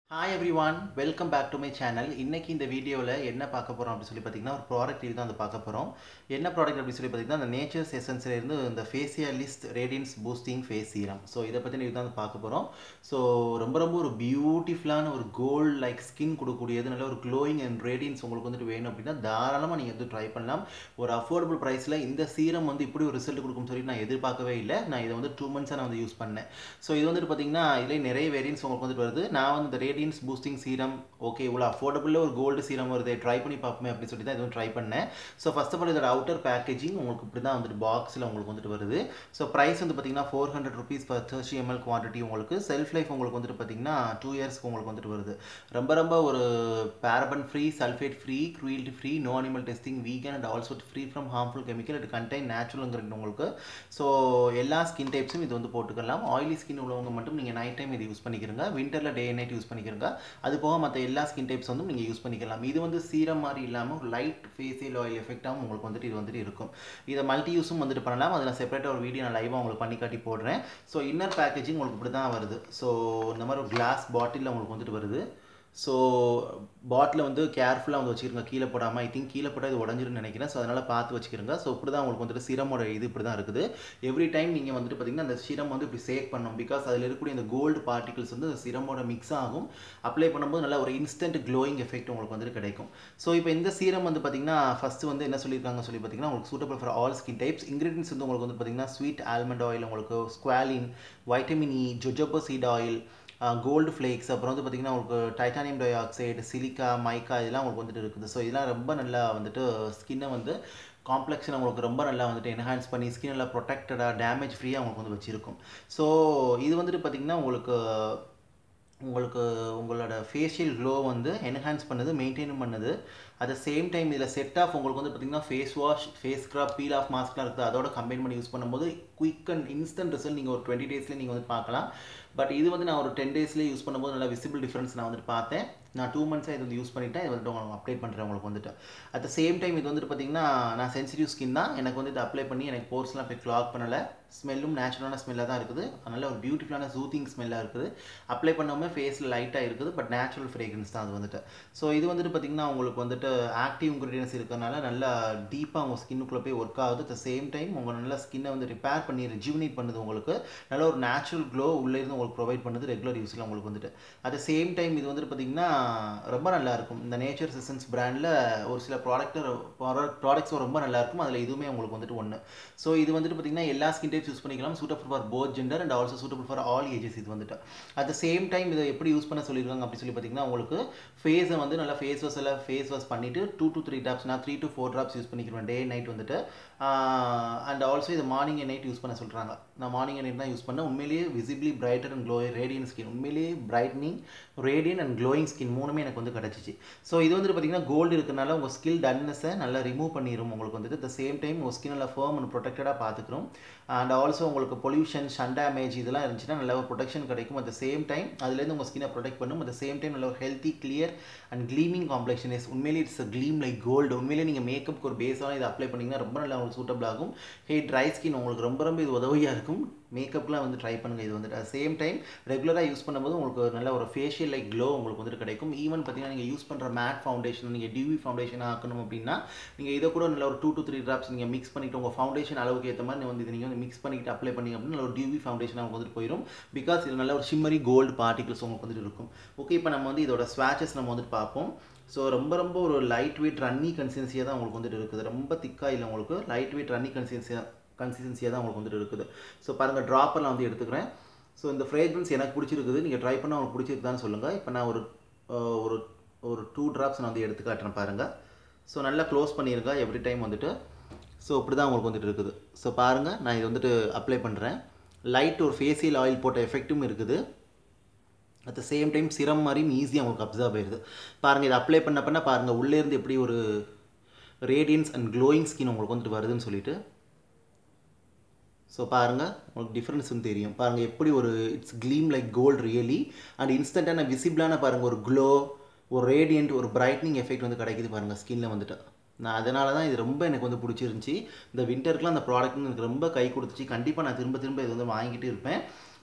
hi everyone welcome back to my channel இன்னைக்கு இந்த வீடியோவில் என்ன பார்க்க போகிறோம் அப்படின்னு சொல்லி பார்த்தீங்கன்னா ஒரு ப்ராடக்ட் தான் வந்து பார்க்க போகிறோம் என்ன ப்ராடக்ட் அப்படின்னு சொல்லி பார்த்தீங்கன்னா அந்த நேச்சர்ஸ் எசன்ஸ்ல இருந்து இந்த facialist radiance boosting face serum so இதை பற்றி இது தான் வந்து பார்க்க போகிறோம் ஸோ ரொம்ப ரொம்ப ஒரு பியூட்டிஃபுல்லான ஒரு கோல்ட் லைக் ஸ்கின் கொடுக்கக்கூடியது நல்ல ஒரு க்ளோயிங் அண்ட் ரேடியன்ஸ் உங்களுக்கு வந்துட்டு வேணும் அப்படின்னா தாராளமாக நீங்கள் வந்து ட்ரை பண்ணலாம் ஒரு அஃபோர்டபுள் ப்ரைஸில் இந்த சீரம் வந்து இப்படி ஒரு ரிசல்ட் கொடுக்கும் சொல்லி நான் எதிர்பார்க்கவே இல்லை நான் இதை வந்து டூ மந்த்ஸாக நான் வந்து யூஸ் பண்ணேன் ஸோ இது வந்துட்டு பார்த்தீங்கன்னா இதில் நிறைய வேரியன்ஸ் உங்களுக்கு வந்துட்டு வருது நான் வந்து இந்த ரேடியன்ஸ் பூஸ்டிங் சீரம் ஓகே இவ்வளோ அஃபோர்டபுளில் ஒரு கோல்டு சீரம் வருது ட்ரை பண்ணி பார்ப்போமே அப்படின்னு சொல்லி தான் இது ட்ரை பண்ணேன் ஸோ ஃபஸ்ட் ஆஃப் ஆல் இதோட அவுட்டர் பேக்கேஜிங் உங்களுக்கு இப்படி தான் வந்துட்டு பாக்ஸில் உங்களுக்கு வந்துட்டு வருது ஸோ ப்ரைஸ் வந்து பார்த்தீங்கன்னா four hundred rupees per thirty ML quantity உங்களுக்கு செல்ஃப் லைஃப் உங்களுக்கு வந்துட்டு பார்த்தீங்கன்னா டூ இயர்ஸ்க்கு உங்களுக்கு வந்துட்டு வருது ரொம்ப ரொம்ப ஒரு paraben free sulphate free cruelty free no animal testing vegan and also free from harmful chemical it contain நேச்சுரலுங்கிறது உங்களுக்கு ஸோ எல்லா ஸ்கின் டைப்ஸும் இது வந்து போட்டுக்கலாம் ஆயிலி ஸ்கின் உள்ளவங்க மட்டும் நீங்கள் நைட் டைம் இது யூஸ் பண்ணிக்கிறங்க விண்டரில் டே நைட் யூஸ் பண்ணிக்கிறங்க அது போக மற்ற எல்லா ஸ்கின் டைப்ஸ் வந்து நீங்கள் யூஸ் பண்ணிக்கலாம் இது வந்து சீரம் மாதிரி இல்லாமல் ஒரு லைட் ஃபேஷியல் ஆயில் எஃபெக்டாகவும் உங்களுக்கு வந்துட்டு இது வந்துட்டு இருக்கும் இதை மல்டி யூஸும் வந்துட்டு பண்ணலாம் அதில் செப்பரேட்டாக ஒரு வீடியோ நான் லைவாக உங்களுக்கு பண்ணி காட்டி போடுறேன் ஸோ இன்னர் பேக்கேஜிங் உங்களுக்கு இப்படி தான் வருது ஸோ இந்த மாதிரி ஒரு கிளாஸ் பாட்டிலில் உங்களுக்கு வந்துட்டு வருது ஸோ பாட்டில் வந்து கேர்ஃபுல்லாக வந்து வச்சுக்கிறங்க கீழே போடாமல் ஐ திங்க் கீழே போட்டால் இது உடஞ்சிருன்னு நினைக்கிறேன் ஸோ அதனால் பார்த்து வச்சுக்கிறங்க ஸோ இப்படி தான் உங்களுக்கு வந்துட்டு சிரமோட இது இப்படி தான் இருக்குது எவ்ரி டைம் நீங்கள் வந்துட்டு பார்த்தீங்கன்னா அந்த சிரம் வந்து இப்படி சேக் பண்ணணும் பிகாஸ் அதில் இருக்கக்கூடிய இந்த கோல்டு பார்ட்டிகல்ஸ் வந்து அந்த சிரமோட மிக்ஸ் ஆகும் அப்ளை பண்ணும்போது நல்ல ஒரு இன்ஸ்டன்ட் க்ளோயிங் எஃபெக்ட் உங்களுக்கு வந்துட்டு கிடைக்கும் ஸோ இப்போ இந்த சீரம் வந்து பார்த்தீங்கன்னா ஃபஸ்ட்டு வந்து என்ன சொல்லியிருக்காங்க சொல்லி பார்த்தீங்கன்னா உங்களுக்கு suitable for all skin types ingredients வந்து உங்களுக்கு வந்து பார்த்தீங்கன்னா ஸ்வீட் ஆல்மண்ட் ஆயில் உங்களுக்கு squalene vitamin E jojoba seed oil gold flakes அப்புறம் வந்து பார்த்திங்கன்னா உங்களுக்கு titanium dioxide silica mica இதெல்லாம் உங்களுக்கு வந்துட்டு இருக்குது ஸோ இதெல்லாம் ரொம்ப நல்லா வந்துட்டு ஸ்கின்னை வந்து காம்ப்ளெக்ஷன் உங்களுக்கு ரொம்ப நல்லா வந்துட்டு என்ஹான்ஸ் பண்ணி ஸ்கின் நல்லா ப்ரொடெக்டடாக டேமேஜ் ஃப்ரீயாக உங்களுக்கு வந்து வச்சுருக்கும் ஸோ இது வந்துட்டு பார்த்திங்கன்னா உங்களுக்கு உங்களுக்கு உங்களோட ஃபேஷியல் க்ளோ வந்து என்ஹான்ஸ் பண்ணுது மெயின்டைன் பண்ணுது அட் த சேம் டைம் இதில் செட் ஆஃப் உங்களுக்கு வந்து பார்த்திங்கன்னா face wash face scrub peel off மாஸ்க்லாம் இருக்குது அதோட கம்பைன் பண்ணி யூஸ் பண்ணும்போது குயிக் அண்ட் இன்ஸ்டன்ட் ரிசல்ட் நீங்கள் ஒரு டுவெண்ட்டி டேஸ்லேயே நீங்கள் வந்து பார்க்கலாம் பட் இது வந்து நான் ஒரு டென் டேஸ்லேயே யூஸ் பண்ணும்போது நல்லா விசிபிள் டிஃப்ரென்ஸ் நான் வந்துட்டு பார்த்தேன் நான் டூ மந்த்ஸாக இது வந்து யூஸ் பண்ணிட்டேன் இது வந்துட்டு உங்களுக்கு அப்டேட் பண்ணுறேன் உங்களுக்கு வந்துட்டு அட் த சேம் டைம் இது வந்துட்டு பார்த்தீங்கன்னா நான் சென்சிட்டிவ் ஸ்கின் தான் எனக்கு வந்து இது அப்ளை பண்ணி எனக்கு போர்ஸ்லாம் போய் கிளாக் பண்ணலை ஸ்மெல்லும் நேச்சுரலான ஸ்மெல்லாக தான் இருக்குது அதனால் ஒரு பியூட்டிஃபுல்லான சூத்திங் ஸ்மெல்லாக இருக்குது அப்ளை பண்ணாமல் ஃபேஸில் லைட்டாக இருக்குது பட் நேச்சுரல் ஃப்ரேக்ரன்ஸ் தான் அது வந்துட்டு ஸோ இது வந்துட்டு பார்த்திங்கன்னா உங்களுக்கு வந்துட்டு ஆக்டிவ் இன்க்ரீடியன்ஸ் இருக்கிறனால நல்லா டீப்பாக உங்கள் ஸ்கின்னுக்குள்ளே போய் ஒர்க் ஆகுது அட் த சேம் டைம் உங்கள் நல்லா ஸ்கின்னை வந்து ரிப்பேர் பண்ணி ரிஜுவினேட் பண்ணுது உங்களுக்கு நல்ல ஒரு நேச்சுரல் க்ளோ உள்ளே இருந்து உங்களுக்கு ப்ரொவைட் பண்ணுது ரெகுலர் யூஸில் உங்களுக்கு வந்துட்டு அட் த சேம் டைம் இது வந்துட்டு பார்த்திங்கன்னா ரொம்ப நல்லா இருக்கும் இந்த நேச்சர் சிசன்ஸ் பிராண்டில் ஒரு சில ப்ராடக்ட் ப்ராடக்ட்ஸும் ரொம்ப நல்லா இருக்கும் அதில் இதுவுமே உங்களுக்கு வந்துட்டு ஒன்று ஸோ இது வந்துட்டு பார்த்திங்கன்னா எல்லா ஸ்கின் டைப்ஸ் யூஸ் பண்ணிக்கலாம் suitable for both gender and also suitable for all ages இது வந்துட்டு அட் த சேம் டைம் இதை எப்படி யூஸ் பண்ண சொல்லியிருக்காங்க அப்படி சொல்லி பார்த்தீங்கன்னா உங்களுக்கு ஃபேஸை வந்து நல்லா ஃபேஸ் வாஷ் எல்லாம் ஃபேஸ் வாஷ் பண்ணிவிட்டு டூ டு த்ரீ ட்ராப்ஸ் நான் three to four drops use பண்ணிக்கிறேன் டே நைட் வந்துட்டு அண்ட் ஆல்சோ இது மார்னிங் அண்ட் நைட் யூஸ் பண்ண சொல்கிறாங்க நான் மார்னிங் அண்ட் நைட் தான் யூஸ் பண்ணேன் உண்மையிலேயே visibly brighter and glow radiant skin உண்மையிலேயே brightening radiant and glowing skin மூணுமே எனக்கு வந்து கிடச்சிச்சு ஸோ இது வந்துட்டு பார்த்தீங்கன்னா கோல்டு இருக்கனால உங்கள் ஸ்கில் டன்னஸை நல்லா ரிமூவ் பண்ணிடும் உங்களுக்கு வந்துட்டு த சேம் டைம் உங்கள் ஸ்கின் நல்லா ஃபேர்ம் அண்ட் ப்ரொடெக்டடாக பார்த்துக்கிறோம் அண்ட் ஆல்சோ உங்களுக்கு பொல்யூஷன் சன் டேமேஜ் இதெல்லாம் இருந்துச்சுன்னா நல்ல ஒரு ப்ரொடெக்ஷன் கிடைக்கும் அட் த சேம் டைம் அதுலேருந்து உங்கள் ஸ்கினை ப்ரொடெக்ட் பண்ணும் அட் த சேம் டைம் நல்ல ஒரு healthy clear and gleaming complexion is உண்மையிலே இட்ஸ் க்ளீம் லைக் கோல்டு உண்மையிலே நீங்கள் மேக்கப்புக்கு ஒரு பேஸாக இதை அப்ளை பண்ணிங்கன்னா ரொம்ப நல்லா உங்களுக்கு சூட்டபிள் ஆகும் ஹே ட்ரை ஸ்கின் உங்களுக்கு ரொம்ப ரொம்ப இது உதவியாக இருக்கும் மேக்கப்லாம் வந்து ட்ரை பண்ணுங்கள் இது வந்துட்டு அட் சேம் டைம் ரெகுலராக யூஸ் பண்ணும்போது உங்களுக்கு ஒரு நல்ல ஒரு ஃபேஷியல் லைக் க்ளோ உங்களுக்கு வந்துட்டு கிடைக்கும் ஈவன் பார்த்தீங்கன்னா நீங்கள் யூஸ் பண்ணுற மேட் ஃபவுண்டேஷன் நீங்கள் டிவி ஃபவுண்டேஷன் ஆக்கணும் அப்படின்னா நீங்கள் இதை கூட நல்ல ஒரு டூ டு த்ரீ ட்ராப்ஸ் நீங்கள் மிக்ஸ் பண்ணிவிட்டு உங்கள் ஃபவுண்டேஷன் அளவுக்கு ஏற்ற மாதிரி வந்து இது நீங்கள் வந்து மிக்ஸ் பண்ணிவிட்டு அப்ளை பண்ணிங்க அப்படின்னா நல்ல ஒரு டிவி ஃபவுண்டேஷன் உங்களுக்கு வந்துட்டு போயிடும் பிகாஸ் இது நல்ல ஒரு ஷிம்மரி கோல்டு பார்ட்டிகல்ஸ் உங்களுக்கு வந்துட்டு இருக்கும் ஓகே இப்போ நம்ம வந்து இதோட ஸ்வாச்சஸ் நம்ம வந்துட்டு பார்ப்போம் ஸோ ரொம்ப ரொம்ப ஒரு லைட் வெயிட் ரன்னி கன்சிஸ்டன்சியாக தான் உங்களுக்கு வந்துட்டு இருக்குது ரொம்ப திக்காக இல்லை உங்களுக்கு லைட் வெயிட் ரன்னி கன்சிஸ்டன்சியாக கன்சிஸ்டன்சியாக தான் உங்களுக்கு வந்துட்டு இருக்குது ஸோ பாருங்கள் ட்ராப்பர் நான் வந்து எடுத்துக்கிறேன் ஸோ இந்த ஃப்ரேக்ரன்ஸ் எனக்கு பிடிச்சிருக்குது நீங்கள் ட்ரை பண்ணால் உங்களுக்கு பிடிச்சிருக்குதான்னு சொல்லுங்கள் இப்போ நான் ஒரு ஒரு ஒரு டூ ட்ராப்ஸ் நான் வந்து எடுத்து காட்டுறேன் பாருங்கள் ஸோ நல்லா க்ளோஸ் பண்ணிடுங்க எவ்ரி டைம் வந்துட்டு ஸோ இப்படி தான் உங்களுக்கு வந்துட்டு இருக்குது ஸோ பாருங்கள் நான் இது வந்துட்டு அப்ளை பண்ணுறேன் லைட் ஒரு ஃபேஷியல் ஆயில் போட்ட எஃபெக்ட்டும் இருக்குது அட் த சேம் டைம் சிரம் மாதிரியும் ஈஸியாக உங்களுக்கு அப்சர்வ் ஆயிடுது பாருங்கள் இதை அப்ளை பண்ண பண்ண பாருங்கள் உள்ளேருந்து எப்படி ஒரு ரேடியன்ஸ் அண்ட் க்ளோயிங் ஸ்கின் உங்களுக்கு வந்துட்டு வருதுன்னு சொல்லிட்டு ஸோ பாருங்கள் உங்களுக்கு டிஃப்ரென்ஸ் வந்து தெரியும் பாருங்கள் எப்படி ஒரு it's gleam like gold really and இன்ஸ்டண்ட்டான விசிபிளான பாருங்கள் ஒரு க்ளோ ஒரு ரேடியன்ட் ஒரு பிரைட்னிங் எஃபெக்ட் வந்து கிடைக்குது பாருங்கள் ஸ்கின்னில் வந்துட்டு நான் அதனால தான் இது ரொம்ப எனக்கு வந்து பிடிச்சிருந்துச்சி இந்த விண்டருக்குலாம் அந்த ப்ராடக்ட் எனக்கு ரொம்ப கை கொடுத்துச்சு கண்டிப்பாக நான் திரும்ப திரும்ப இது வந்து வாங்கிட்டு இருப்பேன்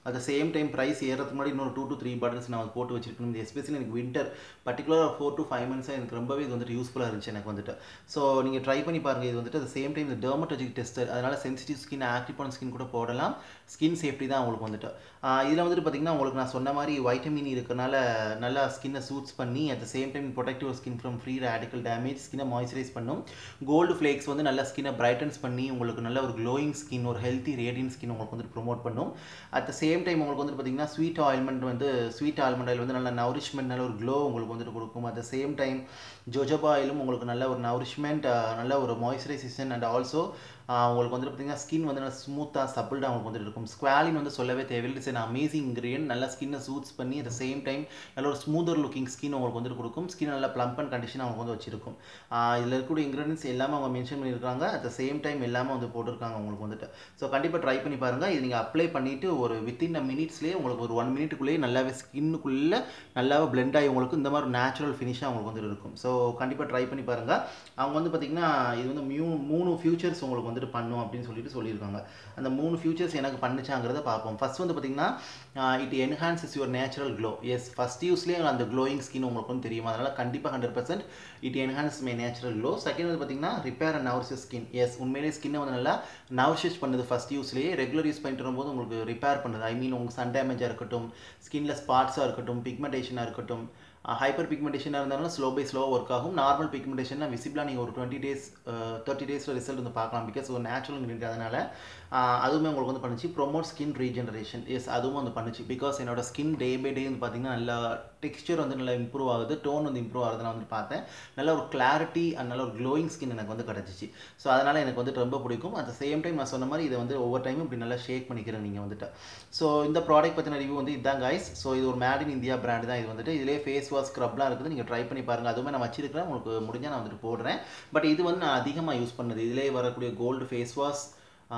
at the same time price ஏறதுக்கு முன்னாடி இன்னொரு டூ டு த்ரீ பாட்டில்ஸ் நான் வந்து போட்டு வச்சிருக்கணும் இது எஸ்பெஷலி எனக்கு winter particular four to five மந்த்ஸாக எனக்கு ரொம்பவே இது வந்துட்டு யூஸ்ஃபுல்லாக இருந்துச்சு எனக்கு வந்துட்டு ஸோ நீங்கள் ட்ரை பண்ணி பாருங்கள் இது வந்துட்டு அட் சேம் டைம் இந்த டெர்மட்டாலஜிக் டெஸ்டர் அதனால் சென்சிட்டிவ் ஸ்கின் ஆக்டிவ் பண்ண ஸ்கின் கூட போடலாம் ஸ்கின் சேஃப்டி தான் உங்களுக்கு வந்துட்டு இதில் வந்துட்டு பார்த்தீங்கன்னா உங்களுக்கு நான் சொன்ன மாதிரி வைட்டமின் இருக்கனால நல்லா ஸ்கின்னை சூட்ஸ் பண்ணி at the same time protective skin from free radical damage ஸ்கின்னை மாய்ஸ்சரைஸ் பண்ணும் கோல்டு ஃப்ளேக்ஸ் வந்து நல்லா ஸ்கின்னை பிரைட்டன்ஸ் பண்ணி உங்களுக்கு நல்ல ஒரு க்ளோயிங் ஸ்கின் ஒரு ஹெல்த்தி ரேடியன் ஸ்கின் உங்களுக்கு வந்துட்டு ப்ரொமோட் பண்ணும் அட் த சேம் டைம் உங்களுக்கு வந்துட்டு பார்த்தீங்கன்னா ஸ்வீட் ஆயில்மெண்ட் வந்து ஸ்வீட் ஆல்மண்ட் ஆயில் வந்து நல்ல நரிஷ்மெண்ட் நல்ல ஒரு க்ளோ உங்களுக்கு வந்துட்டு கொடுக்கும் at the same time jojoba ஆயிலும் உங்களுக்கு நல்ல ஒரு நரிஷ்மெண்ட் நல்ல ஒரு மாய்ஸ்சரைசேஷன் அண்ட் ஆல்சோ உங்களுக்கு வந்துட்டு பார்த்தீங்கன்னா ஸ்கின் வந்து நல்லா ஸ்மூத்தாக சப்பிள்டாக உங்களுக்கு வந்துட்டு இருக்கும் ஸ்குவாலின் வந்து சொல்லவே தேவையில்லை இட்ஸ் அமேசிங் இன்க்ரீடியன்ட் நல்லா ஸ்கின்னை சூட்ஸ் பண்ணி அட் சேம் டைம் நல்ல ஒரு ஸ்மூதர் லுக்கிங் ஸ்கின் உங்களுக்கு வந்துட்டு கொடுக்கும் ஸ்கின் நல்லா ப்ளம்ப் அண்ட் கண்டிஷன் அவங்க வந்து வச்சிருக்கும் இதில் இருக்கக்கூடிய இன்க்ரீடியன்ஸ் எல்லாமே அவங்க மென்ஷன் பண்ணியிருக்காங்க அட் த சேம் டைம் எல்லாமே வந்து போட்டிருக்காங்க உங்களுக்கு வந்துட்டு ஸோ கண்டிப்பாக ட்ரை பண்ணி பாருங்கள் இது நீங்கள் அப்ளை பண்ணிவிட்டு ஒரு வித்தின் அ மினிட்ஸ்லேயே உங்களுக்கு ஒரு ஒன் மினிட்டுக்குள்ளேயே நல்லாவே ஸ்கின்னுக்குள்ளே நல்லாவே பிளெண்ட் ஆகி உங்களுக்கு இந்த மாதிரி நேச்சுரல் ஃபினிஷாக உங்களுக்கு வந்துட்டு இருக்கும் ஸோ கண்டிப்பாக ட்ரை பண்ணி பாருங்கள் அவங்க வந்து பார்த்திங்கன்னா இது வந்து மியூ மூணு ஃபியூச்சர்ஸ் உங்களுக்கு வந்துட்டு பண்ணும் அப்படின்னு சொல்லிட்டு சொல்லியிருக்காங்க அந்த மூணு ஃபியூச்சர்ஸ் எனக்கு பண்ணுச்சாங்கிறத பார்ப்போம் ஃபர்ஸ்ட் வந்து பார்த்திங்கன்னா it enhances your natural glow yes first யூஸ்லேயே அந்த க்ளோயிங் ஸ்கின் உங்களுக்கு வந்து தெரியும் அதனால் கண்டிப்பாக hundred percent it enhance my natural glow second வந்து பார்த்திங்கன்னா repair and nourishes skin yes உண்மையிலேயே ஸ்கின்னை வந்து நல்லா நவர்ஷிஷ் பண்ணுது ஃபஸ்ட் யூஸ்லேயே ரெகுலர் யூஸ் பண்ணிட்டு வரும்போது உங்களுக்கு ரிப்பேர் பண்ணுது ஐ மீன் உங்களுக்கு சன் டேமேஜாக இருக்கட்டும் ஸ்கின்ல ஸ்பாட்ஸாக இருக்கட்டும் பிக்மெண்டேஷனாக இருக்கட்டும் ஹைப்பர் பிக்மெண்டேஷனாக இருந்தாலும் ஸ்லோ பை ஸ்லோ ஒர்க் ஆகும் நார்மல் பிக்மெண்டேஷன்னா விசிபிளாக நீங்கள் ஒரு டுவெண்ட்டி டேஸ் தேர்ட்டி டேஸில் ரிசல்ட் வந்து பார்க்கலாம் பிகாஸ் ஒரு நேச்சுரல் இன்க்ரீடியன்ட் அதனால் அதுவுமே உங்களுக்கு வந்து பண்ணுச்சு ப்ரொமோட் ஸ்கின் ரீஜெனரேஷன் எஸ் அதுவும் வந்து பண்ணுச்சு பிகாஸ் என்னோட ஸ்கின் டே பை டே வந்து பார்த்தீங்கன்னா நல்லா டெக்ஸ்சர் வந்து நல்லா இம்ப்ரூவ் ஆகுது டோன் வந்து இம்ப்ரூவ் ஆகுது நான் வந்து பார்த்தேன் நல்ல ஒரு கிளாரிட்டி அண்ட் நல்ல ஒரு க்ளோயிங் ஸ்கின் எனக்கு வந்து கிடச்சிச்சு ஸோ அதனால் எனக்கு வந்து ரொம்ப பிடிக்கும் அட் சேம் டைம் நான் சொன்ன மாதிரி இதை வந்து ஒவ்வொரு டைமும் இப்படி நல்லா ஷேக் பண்ணிக்கிறேன் நீங்கள் வந்துட்டு ஸோ இந்த ப்ராடக்ட் பற்றின ரிவ்யூ வந்து இதுதான் கைஸ் ஸோ இது ஒரு மேட் இன் இந்தியா பிராண்ட் தான் இது வந்துட்டு இதிலே ஃபேஸ் வாஷ் ஸ்க்ரப்லாம் இருக்குது நீங்கள் ட்ரை பண்ணி பாருங்கள் அதுவுமே நான் வச்சிருக்கிறேன் உங்களுக்கு முடிஞ்சால் நான் வந்துட்டு போடுறேன் பட் இது வந்து நான் அதிகமாக யூஸ் பண்ணது இதிலே வரக்கூடிய கோல்டு ஃபேஸ் வாஷ்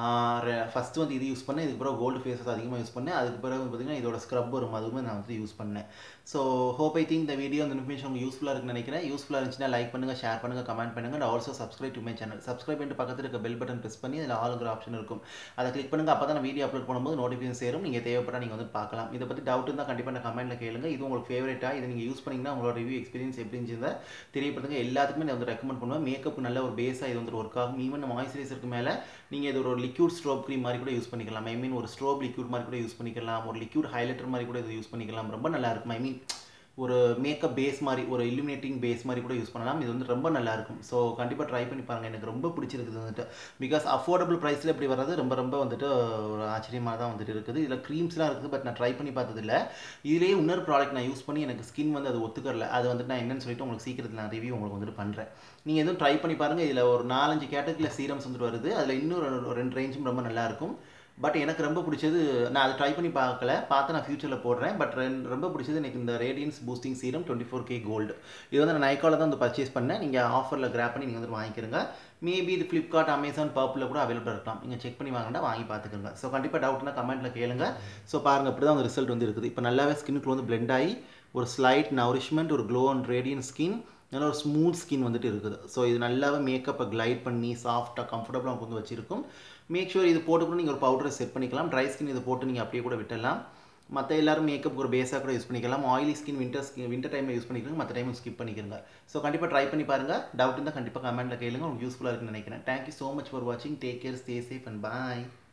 ஃபஸ்ட்டு வந்து இது யூஸ் பண்ணேன் இதுக்கப்புறம் கோல்டு ஃபேஸஸ் அதிகமாக யூஸ் பண்ணேன் அதுக்கு பிறகு பார்த்தீங்கன்னா இதோட ஸ்க்ரப் வரும் அதுவுமே நான் வந்து யூஸ் பண்ணேன் ஸோ ஹோப் ஐ திங்க் இந்த வீடியோ இந்த இன்ஃபர்மேஷன் உங்களுக்கு யூஸ்ஃபுல்லாக இருக்குன்னு நினைக்கிறேன் யூஸ்ஃபுல்லாக இருந்துச்சுன்னா லைக் பண்ணுங்கள் ஷேர் பண்ணுங்கள் கமெண்ட் பண்ணுங்கள் and also subscribe to my channel subscribe பண்ணிட்டு பக்கத்தில் இருக்க பெல் பட்டன் ப்ரெஸ் பண்ணி அதில் ஆளுங்கிற ஆப்ஷன் இருக்கும் அதை கிளிக் பண்ணுங்கள் அப்போ தான் வீடியோ அப்லோட் பண்ணும்போது நோட்டிஃபிகேஷன் சேரும் நீங்கள் தேவைப்பட்டால் நீங்கள் வந்து பார்க்கலாம் இதை பற்றி டவுட் இருந்தால் கண்டிப்பாக நான் கமெண்ட்டில் கேளுங்க இது உங்களுக்கு ஃபேவரட்டாக இதை நீங்கள் யூஸ் பண்ணிங்கன்னா உங்களோட ரிவ்யூ எக்ஸ்பீரியன்ஸ் எப்படி இருந்துச்சு தெரியப்படுத்துங்க எல்லாத்துக்குமே நான் வந்து ரெக்கமெண்ட் பண்ணுவேன் மேக்கப் நல்ல ஒரு பேஸாக இது வந்து ஒர்க் ஆகும் ஈவன் மாய்ஸ்சரைசருக்கு மேலே நீங்கள் இது ஒரு லிக்யூட் ஸ்ட்ரோப் க்ரீம் மாதிரி கூட யூஸ் பண்ணிக்கலாம் ஐ மீன் ஒரு ஸ்ட்ரோப் லிக்யூட் மாதிரி கூட யூஸ் பண்ணிக்கலாம் ஒரு லிக்யூட் ஹைலைட்டர் மாதிரி கூட இது யூஸ் பண்ணிக்கலாம் ரொம்ப நல்லா இருக்கும் ஐ மீன் ஒரு மேக்கப் பேஸ் மாதிரி ஒரு இலுமினேட்டிங் பேஸ் மாதிரி கூட யூஸ் பண்ணலாம் இது வந்து ரொம்ப நல்லா இருக்கும் ஸோ கண்டிப்பாக ட்ரை பண்ணி பாருங்கள் எனக்கு ரொம்ப பிடிச்சிருக்குது வந்துட்டு பிகாஸ் அஃபோர்டபுள் ப்ரைஸில் இப்படி வர்றது ரொம்ப ரொம்ப வந்துட்டு ஒரு ஆச்சரியமாக தான் வந்துட்டு இருக்குது இதில் க்ரீம்ஸ்லாம் இருக்குது பட் நான் ட்ரை பண்ணி பார்த்ததில்ல இதுலேயே இன்னொரு ப்ராடக்ட் நான் யூஸ் பண்ணி எனக்கு ஸ்கின் வந்து அது ஒத்துக்கறல அது வந்துட்டு நான் என்னன்னு சொல்லிட்டு உங்களுக்கு சீக்கிரத்தில் நான் ரிவ்யூ உங்களுக்கு வந்துட்டு பண்ணுறேன் நீங்கள் எதுவும் ட்ரை பண்ணி பாருங்கள் இதில் ஒரு நாலஞ்சு கேட்டகரியில் சீரம்ஸ் வந்துட்டு வருது அதில் இன்னும் ரெண்டு ரேஞ்சும் ரொம்ப நல்லாயிருக்கும் பட் எனக்கு ரொம்ப பிடிச்சது நான் அதை ட்ரை பண்ணி பார்க்கல பார்த்து நான் ஃபியூச்சரில் போடுறேன் பட் ரொம்ப பிடிச்சது எனக்கு இந்த radiance boosting serum twenty four K gold இது வந்து நான் நைக்காவில் தான் வந்து பர்ச்சேஸ் பண்ணேன் நீங்கள் ஆஃபரில் கிராப் பண்ணி நீங்கள் வந்து வாங்கிக்கிறங்க மேபி இது ஃப்ளிப்கார்ட் அமேசான் பர்ப்பில் கூட அவைலபிள் இருக்கலாம் நீங்கள் செக் பண்ணி வாங்கினா வாங்கி பார்த்துக்கோங்க ஸோ கண்டிப்பாக டவுட்னா கமெண்ட்டில் கேளுங்க ஸோ பாருங்கள் இப்படி தான் அந்த ரிசல்ட் வந்து இருக்குது இப்போ நல்லாவே ஸ்கின்னுக்குள்ள வந்து பிளெண்ட் ஆகி ஒரு ஸ்லைட் நரிஷ்மெண்ட் ஒரு க்ளோ அண்ட் ரேடியன் ஸ்கின் நல்ல ஒரு ஸ்மூத் ஸ்கின் வந்துட்டு இருக்குது ஸோ இது நல்லாவே மேக்கப்பை கிளைட் பண்ணி சாஃப்டாக கம்ஃபர்டபுளாக உங்களுக்கு வந்து வச்சிருக்கும் மேக் ஷூர் இது போட்டு கூட நீங்கள் ஒரு பவுடரை செட் பண்ணிக்கலாம் ட்ரை ஸ்கின் இதை போட்டு நீங்கள் அப்படியே கூட விட்டுடலாம் மற்ற எல்லாரும் மேக்கப் ஒரு பேஸாக கூட யூஸ் பண்ணிக்கலாம் oily skin winter skin winter டைமில் யூஸ் பண்ணிக்கிறங்க மற்ற டைம் ஸ்கிப் பண்ணிக்கிறங்க ஸோ கண்டிப்பாக ட்ரை பண்ணி பாருங்கள் டவுட் இருந்தால் கண்டிப்பாக கமெண்ட்டில் கேளுங்க உங்களுக்கு யூஸ்ஃபுல்லாக இருக்குன்னு நினைக்கிறேன் தேங்க்யூ ஸோ மச் ஃபார் வாட்சிங் take care stay safe and bye